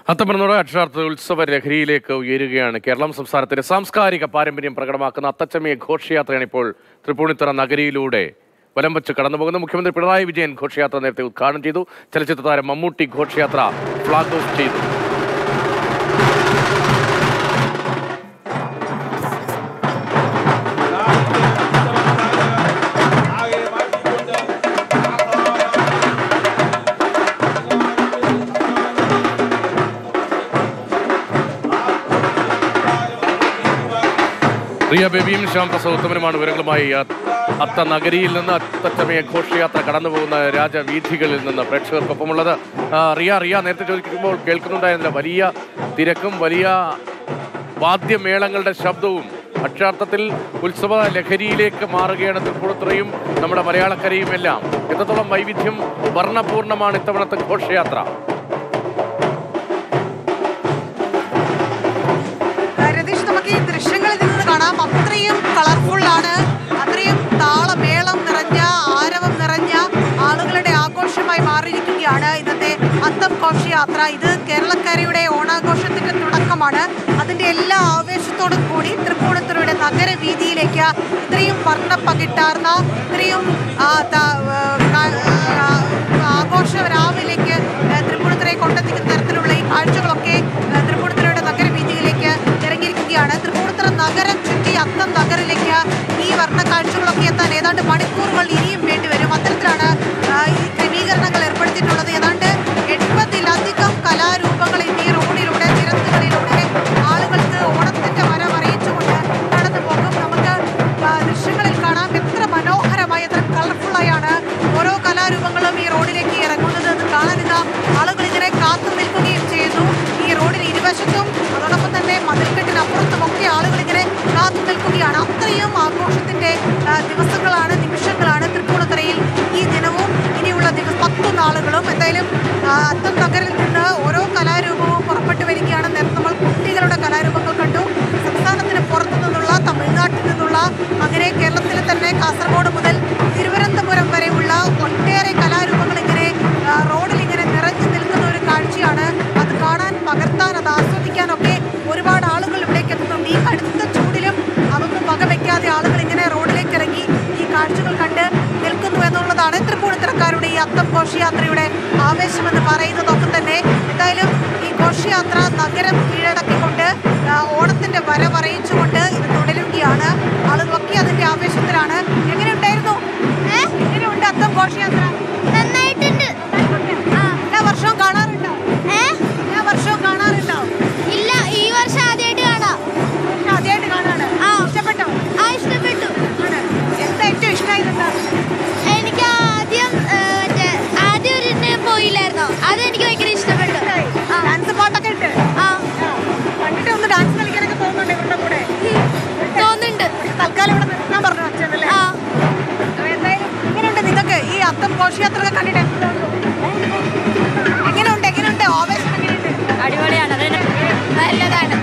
അത്തപ്പനോട് അക്ഷരാർത്ഥ ഉത്സവ ലഹരിയിലേക്ക് ഉയരുകയാണ് കേരളം സംസ്ഥാനത്തിന്റെ സാംസ്കാരിക പാരമ്പര്യം പ്രകടമാക്കുന്ന അത്തച്ചമയ ഘോഷയാത്രയാണ് ഇപ്പോൾ തൃപ്പൂണിത്തറ നഗരിയിലൂടെ വലം വെച്ച് കടന്നുപോകുന്ന മുഖ്യമന്ത്രി പിണറായി വിജയൻ ഘോഷയാത്ര നേരത്തെ ഉദ്ഘാടനം ചെയ്തു ചലച്ചിത്ര താരം മമ്മൂട്ടി ഘോഷയാത്ര ഫ്ളാഗ് ഓഫ് ചെയ്തു റിയ ബേബിയും ശ്യാം പ്രസാദ് ഉത്തമനുമാണ് വിവരങ്ങളുമായി അ- അത്ത നഗരിയിൽ നിന്ന് അത്തച്ചമയ ഘോഷയാത്ര കടന്നുപോകുന്ന രാജവീഥികളിൽ നിന്ന് പ്രേക്ഷകർക്കൊപ്പമുള്ളത് ആ, റിയ റിയ നേരത്തെ ചോദിക്കുമ്പോൾ കേൾക്കുന്നുണ്ടായിരുന്നില്ല വലിയ തിരക്കും വലിയ വാദ്യമേളങ്ങളുടെ ശബ്ദവും അക്ഷരാർത്ഥത്തിൽ ഉത്സവ ലഹരിയിലേക്ക് മാറുകയാണ് തൃപ്പൂണിത്തുറയും നമ്മുടെ മലയാളക്കരയും എല്ലാം എത്രത്തോളം വൈവിധ്യം വർണ്ണപൂർണ്ണമാണ് ഇത്തവണത്തെ ഘോഷയാത്ര രതീഷ് നമുക്ക് ഈ ദൃശ്യങ്ങളിൽ നിന്ന് കാണാം അത്രയും കളർഫുൾ ആണ് അത്രയും താളമേളം നിറഞ്ഞ ആരവം നിറഞ്ഞ ആളുകളുടെ ആഘോഷമായി മാറിയിരിക്കുകയാണ് ഇന്നത്തെ അത്തം ഘോഷയാത്ര ഇത് കേരളക്കരയുടെ ഓണാഘോഷത്തിന്റെ തുടക്കമാണ് അതിന്റെ എല്ലാ ആവേശത്തോടും കൂടി തൃപ്പൂണിത്തുറയുടെ നഗരവീതിയിലേക്ക് ഇത്രയും വർണ്ണപ്പകിട്ടാർന്ന ഇത്രയും ആ, ത- ആ, ക- ആ, ആഘോഷ രാവിലേക്ക് തൃപ്പൂണിത്തുറയെ കൊണ്ടെത്തിക്കുന്ന തരത്തിലുള്ള ഈ കാഴ്ചകളൊക്കെ ആ, തൃപ്പൂണിത്തുറയുടെ നഗരവീതിയിലേക്ക് ഇറങ്ങിയിരിക്കുകയാണ് തൃപ്പൂണിത്തുറ നഗരം ചുറ്റി അത്തം നഗറിലേക്ക് ഈ വർണ്ണ കാഴ്ചകളൊക്കെ എത്താൻ ഏതാണ്ട് മണിക്കൂറുകൾ ഇനിയും വേണ്ടിവരും അത്തരത്തിലാണ് ആ, ഈ ക്രമീകരണങ്ങൾ ഏർപ്പെടുത്തിയിട്ടുള്ളത് ഏതാണ്ട് എൺപതിലധികം കലാരൂപങ്ങൾ ഇന്ന് ഈ റോഡിലൂടെ നിരത്തുകളിലൂടെ ആളുകൾക്ക് ഓണത്തിന്റെ വരം അറിയിച്ചുകൊണ്ട് കടന്നു പോകും നമുക്ക് ആ, ദൃശ്യങ്ങളിൽ കാണാം എത്ര മനോഹരമായി എത്ര കളർഫുള്ളായാണ് ഓരോ കലാരൂപങ്ങളും ഈ റോഡിലേക്ക് ഇറങ്ങുന്നത് എന്ന് കാണാനിതാ ആളുകൾ ഇങ്ങനെ കാത്തു നിൽക്കുകയും ചെയ്യുന്നു ഈ റോഡിന് ഇരുവശത്തും അതോടൊപ്പം തന്നെ മതിൽക്കെട്ടിനപ്പുറത്തും ഒക്കെ ആളുകൾ ഇങ്ങനെ കാത്തു നിൽക്കുകയാണ് അത്രയും ആഘോഷത്തിന്റെ ആ, ദിവസങ്ങളാണ് നിമിഷങ്ങളാണ് തൃപ്പൂണിത്തുറയിൽ ഈ ദിനവും ഇനിയുള്ള ദിവസം പത്തു നാളുകളും എന്തായാലും ആ, അത്തം നഗരിൽ നിന്ന് ഓരോ കലാരൂപവും പുറപ്പെട്ടു വരികയാണ് നേരത്തെ നമ്മൾ കുട്ടികളുടെ കലാരൂപങ്ങൾ കണ്ടു സംസ്ഥാനത്തിന് പുറത്തു നിന്നുള്ള തമിഴ്നാട്ടിൽ നിന്നുള്ള അങ്ങനെ കേരളത്തിലെ തന്നെ കാസർഗോഡ് മുതൽ തിരുവനന്തപുരം വരെയുള്ള ഒട്ടേറെ കലാരൂപങ്ങൾ ഇങ്ങനെ ആ, റോഡിൽ ഇങ്ങനെ നിറഞ്ഞു നിൽക്കുന്ന ഒരു കാഴ്ചയാണ് അത് കാണാൻ പകർത്താൻ അത് ആസ്വദിക്കാനൊക്കെ ഒരുപാട് ആളുകൾ ഇവിടേക്ക് എത്തുന്നുണ്ട് ഈ കടുത്ത ചൂടിലും അതൊന്നും വകവെക്കാതെ ആളുകൾ ഇങ്ങനെ റോഡിലേക്ക് ഇറങ്ങി ഈ കാഴ്ചകൾ കണ്ട് നിൽക്കുന്നു എന്നുള്ളതാണ് തൃപ്പൂണിത്തറക്കാരുടെ ഈ അത്തം ഘോഷയാത്രയുടെ ആവേശമെന്ന് പറയുന്നതൊക്കെ തന്നെ എന്തായാലും ഈ ഘോഷയാത്ര നഗരം കീഴടക്കിക്കൊണ്ട് ആ, ഓണത്തിന്റെ വരവറിയിച്ചുകൊണ്ട് ഇത് തുടരുകയാണ് ആളുകളൊക്കെ അതിന്റെ ആവേശത്തിലാണ് എങ്ങനെയുണ്ടായിരുന്നു എങ്ങനെയുണ്ട് അത്തം ഘോഷയാത്ര നന്നായിട്ടുണ്ട് ആ. എല്ലാ വർഷവും കാണാറുണ്ടോ ഏ? എല്ലാ വർഷവും കാണാറുണ്ടോ ഇല്ല ഈ വർഷം ആദ്യമായിട്ട് കാണാം ആദ്യമായിട്ട് കാണാണ് ആ. ഇഷ്ടപ്പെട്ടോ ആ ഇഷ്ടപ്പെട്ടു ആണ്. എന്താ ഏറ്റവും ഇഷ്ടമായിരുന്നുണ്ടോ എനിക്ക് ആദ്യം ഏ, മറ്റേ ആദ്യം ഒരു ഇതിന് പോയില്ലായിരുന്നോ അത് എനിക്ക് ഭയങ്കര ഇഷ്ടപ്പെട്ടു ആ. ഡാൻസ് പാട്ടൊക്കെ ഉണ്ട് ആ കണ്ടിട്ട് ഒന്ന് ഡാൻസ് കളിക്കാനൊക്കെ തോന്നുന്നുണ്ട് ഇവരുടെ കൂടെ തോന്നുന്നുണ്ട് തൽക്കാലം ഇവിടെ നിർത്താൻ പറഞ്ഞു അച്ഛനല്ലേ ആ അപ്പൊ എന്തായാലും എങ്ങനെയുണ്ട് നിങ്ങൾക്ക് ഈ അത്തം ഘോഷയാത്ര ഒക്കെ കണ്ടിട്ട് എന്ത് തോന്നുന്നു? എങ്ങനെയുണ്ട് എങ്ങനെയുണ്ട് ആവേശം എങ്ങനെയുണ്ട് അടിപൊളിയാണ് നല്ലതാണ്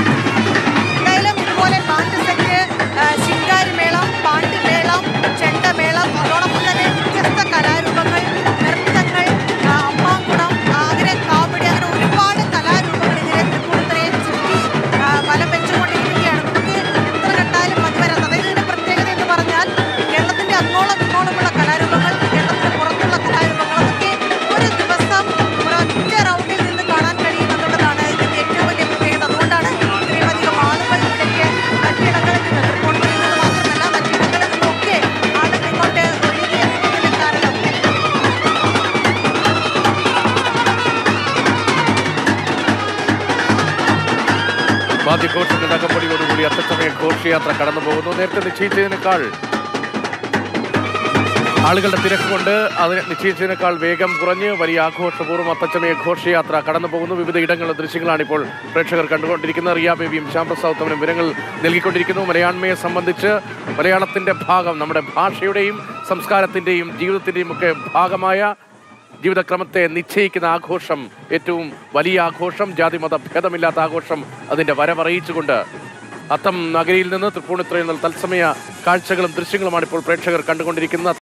എന്തായാലും ഇതുപോലെ പാട്ട് സെറ്റ് ശിങ്കാരി മേളം പാട്ട് മേളം ചെണ്ടമേളം അതോടൊപ്പം തന്നെ വ്യത്യസ്ത കലാരൂപങ്ങൾ നൃത്തങ്ങൾ ആ, അമ്മാങ്കുടം ആ, അങ്ങനെ കാവടി അങ്ങനെ ഒരുപാട് കലാരൂപങ്ങൾ ഇങ്ങനെ തൃപ്പൂണിത്തുറയെ ചുറ്റി ആ, വലം വെച്ചുകൊണ്ടിരിക്കുകയാണ് നമുക്ക് എത്ര കണ്ടാലും മതി വരാത്ത അതായത് ഇതിന്റെ പ്രത്യേകത എന്ന് പറഞ്ഞാൽ കേരളത്തിന്റെ അങ്ങോളം ഇങ്ങോളമുള്ള കലാരൂപങ്ങൾ കേരളത്തിന് പുറത്തുള്ള കലാരൂപങ്ങൾ അതൊക്കെ ഒരു ദിവസം ഒരൊറ്റ റൗണ്ടിൽ നിന്ന് കാണാൻ കഴിയും എന്നുള്ളതാണ് ഇതിന്റെ ഏറ്റവും വലിയ പ്രത്യേകത അതുകൊണ്ടാണ് ഇത്രയധികം ആളുകൾ ഇവിടേക്ക് മറ്റിടങ്ങളിൽ നിന്ന് തൃപ്പൂണിത്തുറയിൽ നിന്ന് മാത്രമല്ല മറ്റിടങ്ങളിൽ നിന്നൊക്കെ ആളുകൾ ഇങ്ങോട്ട് ഒഴുകി എത്തുന്നതിന്റെ കാരണം വാദ്യഘോഷങ്ങളുടെ അകമ്പടിയോടുകൂടി അത്തച്ചമയ ഘോഷയാത്ര കടന്നു പോകുന്നു നേരത്തെ നിശ്ചയിച്ചതിനേക്കാൾ ആളുകളുടെ തിരക്ക് കൊണ്ട് അതിന് നിശ്ചയിച്ചതിനേക്കാൾ വേഗം കുറഞ്ഞ് വലിയ ആഘോഷപൂർവ്വം അത്തച്ചമയ ഘോഷയാത്ര കടന്നു പോകുന്നു വിവിധ ഇടങ്ങളുടെ ദൃശ്യങ്ങളാണ് ഇപ്പോൾ പ്രേക്ഷകർ കണ്ടുകൊണ്ടിരിക്കുന്നത് റിയ ബേബിയും ശ്യാംപ്രസാദ് തമ്മിലും വിവരങ്ങൾ നൽകിക്കൊണ്ടിരിക്കുന്നു മലയാണ്മയെ സംബന്ധിച്ച് മലയാളത്തിന്റെ ഭാഗം നമ്മുടെ ഭാഷയുടെയും സംസ്കാരത്തിന്റെയും ജീവിതത്തിന്റെയും ഒക്കെ ഭാഗമായ ജീവിതക്രമത്തെ നിശ്ചയിക്കുന്ന ആഘോഷം ഏറ്റവും വലിയ ആഘോഷം ജാതിമത ഭേദമില്ലാത്ത ആഘോഷം അതിന്റെ വരവറിയിച്ചുകൊണ്ട് അത്തം നഗരിയിൽ നിന്ന് തൃപ്പൂണിത്തുറയിൽ നിന്ന് തത്സമയ കാഴ്ചകളും ദൃശ്യങ്ങളുമാണ് ഇപ്പോൾ പ്രേക്ഷകർ കണ്ടുകൊണ്ടിരിക്കുന്നത്